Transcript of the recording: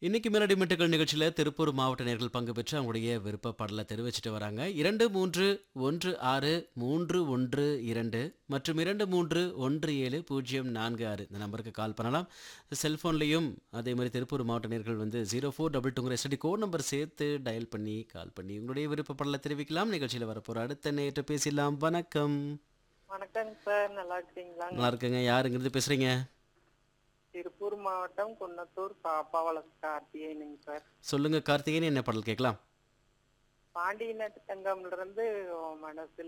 இன்னைக்கு மெலடி மெட்டுக்கள் நிகழ்ச்சியில் திருப்பூர் மாவட்ட நேர்கள் பங்கு பெற்று அவங்களுடைய விருப்ப பாடலை தெரிவிச்சிட்டு வராங்க இரண்டு மூன்று ஒன்று ஆறு மூன்று ஒன்று இரண்டு மற்றும் இரண்டு மூன்று ஒன்று ஏழு பூஜ்ஜியம் நான்கு ஆறு இந்த நம்பருக்கு கால் பண்ணலாம் செல்ஃபோன்லேயும் அதே மாதிரி திருப்பூர் மாவட்ட நேர்கள் வந்து ஜீரோ ஃபோர் டபுள் டூங்கிற எஸ்டி கோட் நம்பர் சேர்த்து டயல் பண்ணி கால் பண்ணி உங்களுடைய விருப்ப பாடலை தெரிவிக்கலாம் நிகழ்ச்சியில் வரப்போகிற அடுத்த நேற்று பேசிடலாம் வணக்கம் வணக்கங்க சார் நல்லா இருக்கீங்களா நல்லா இருக்குங்க யாருங்கிறது பேசுகிறீங்க திருப்பூர் மாவட்டம் குன்னத்தூர் பாப்பாவளம் கார்த்திகேயனுங்க சார் சொல்லுங்கள் கார்த்திகேயன் என்ன பாடல் கேட்கலாம் பாண்டிய நாட்டு தங்கம்ல இருந்து உன் மனசுல